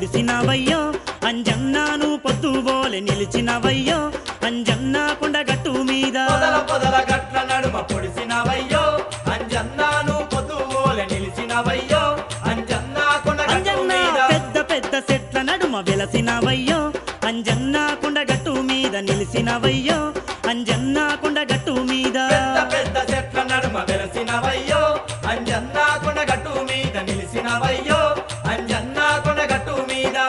పొడిసినవయ్యో అంజన్నాను పొద్దుబోలె నిలిచినవయ్యో అంజన్నా కొండగట్టు మీద పొదల పొదల గట్ల నడుమ పొడిసినవయ్యో అంజన్నాను పొద్దువోలె నిలిచినవయ్యో అంజన్నా కొండగట్టు అంజన్న మీద పెద్ద పెద్ద చెట్ల నడుమ వెలసినవయ్యో అంజన్నా కొండగట్టు మీద నిలిసినవయ్యో అంజన్నా కొండగట్టు మీద పెద్ద పెద్ద చెట్ల నడుమ వెలసినవయ్యో అంజన్నా కొండగట్టు మీద నిలిచినవయ్యో అంజన్నా కొండగట్టు మీద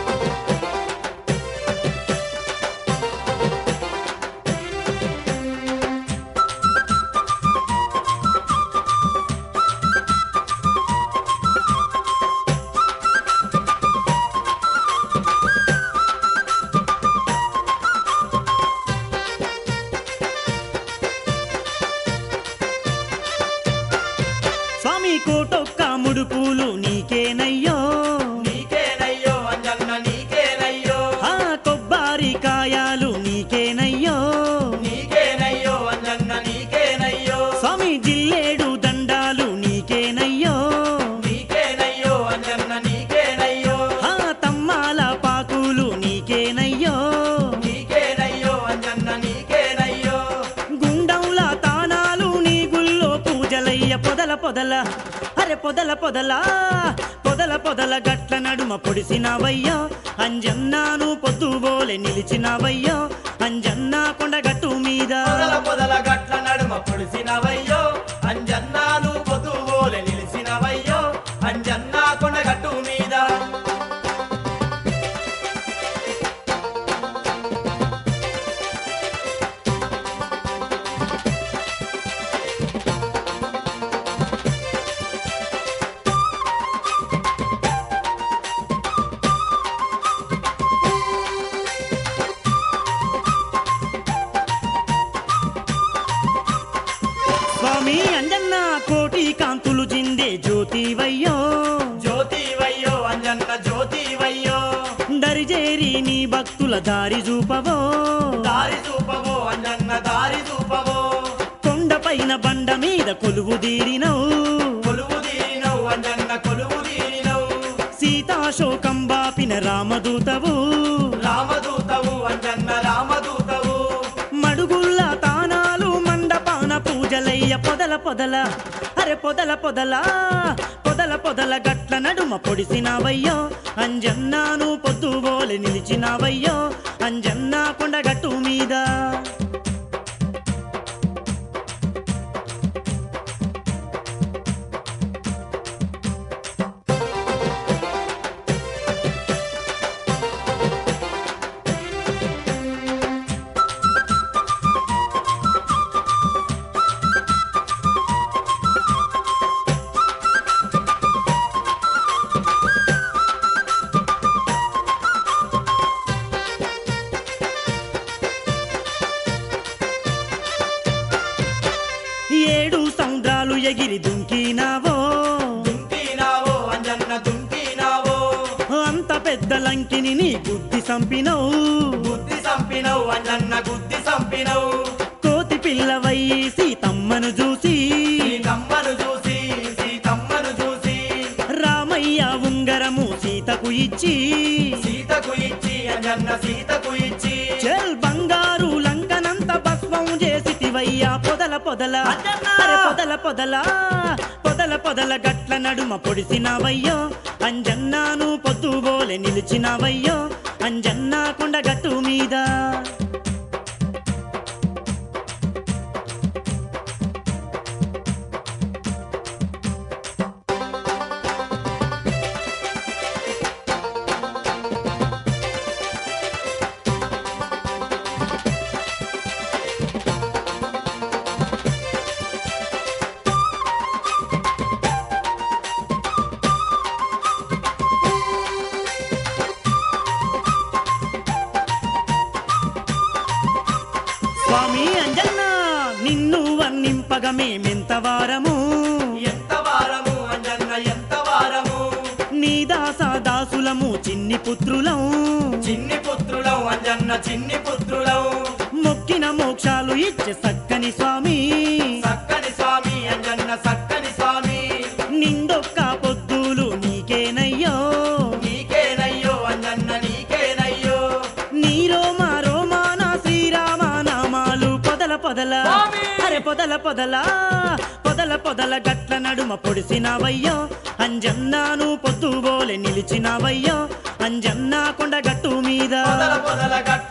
స్వామి కోటొక్క ముడుపులు నీకేనయ్యో నీకేనయ్యో అంజన్న నీకేనయ్యో ఆ కొబ్బరి కాయాలు నీకేనయ్యో నీకేనయ్యో అంజన్న నీకేనయ్యో స్వామి జిల్లేడు దండాలు నీకేనయ్యో నీకేనయ్యో అంజన్న నీకేనయ్యో ఆ తమ్మాల పాకులు నీకేనయ్యో నీకేనయ్యో అంజన్న నీకేనయ్యో గుండంల తానాలు నీ గుల్లో పూజలయ్య పొదల పొదల అరె పొదల పొదల పొదల పొదల గట్ల నడుమ పొడిసినవయ్యో అంజన్నాను పొద్దుబోలె నిలిచినవయ్యో అంజన్నా కొండగట్టు మీద పొదల పొదల గట్ల నడుమ పొడిసినవయ్యో అంజన్నాను పొదువోలె నిలిచినవయ్యో అంజన్నా కొండగట్టు మీద స్వామి అంజన్న కోటి కాంతులు జిందే జ్యోతివయ్యో జ్యోతివయ్యో అంజన్న జ్యోతివయ్యో దరిజేరి నీ భక్తుల దారి చూపవో దారి చూపవో అంజన్న దారి చూపవో కొండపైన బండ మీద కొలువు తీరినవు కొలువు తీరినవు అంజన్న కొలువు తీరినవు సీతాశోకం బాపిన రామదూతవు రామదూతవు అంజన్న రామదూతవు మడుగుల్ల తానాలు మండపాన పూజలయ్య పొదల పొదల అరె పొదల పొదల పొదల పొదల గట్ల నడుమ పొడిసినవయ్యో అంజన్నాను పొద్దుబోలె నిలిచినవయ్యో అంజన్నా కొండగట్టు మీద ఏడు సముద్రాలు ఎగిరి దుంకినావో దుంకినావో అంజన్న దుంకినావో అంత పెద్ద లంకిని నీ బుద్ధి సంపినవు గుద్ది సంపినవు అంజన్న గుద్ది సంపినవు కోతి పిల్లవయ్యి సీతమ్మను చూసి సీతమ్మను చూసి సీతమ్మను చూసి రామయ్య ఉంగరము సీతకు ఇచ్చి సీతకు ఇచ్చి అంజన్న సీతకు ఇచ్చి చెల్ బంగారు లంకనంత భస్మం చేసిటివయ్యా పొదల పొదల అద్దన్న! అరె పొదల పొదల పొదల పొదల గట్ల నడుమ పొడిసినవయ్యో అంజన్నాను పొద్దుబోలె నిలిచినవయ్యో అంజన్నా కొండగట్టు మీద స్వామి అంజన్న నిన్ను వర్ణింపగ మేమెంత వారము ఎంత వారము అంజన్న ఎంత వారము నీ దాస దాసులము చిన్ని పుత్రులం చిన్ని పుత్రులం అంజన్న చిన్ని పుత్రులం మొక్కిన మోక్షాలు ఇచ్చే సక్కని స్వామి సక్కని స్వామి అంజన్న సక్కని స్వామి నిండొక్క పొద్దులు నీకేనయ్యో నీకేనయ్యో పొదల స్వామి! అరే పొదల పొదల పొదల పొదల గట్ల నడుమ పొడిసినవయ్యో అంజన్నాను పొద్దుబోలే నిలిచినవయ్యో అంజన్నా కొండ గట్టు మీద పొదల పొదల గట్ల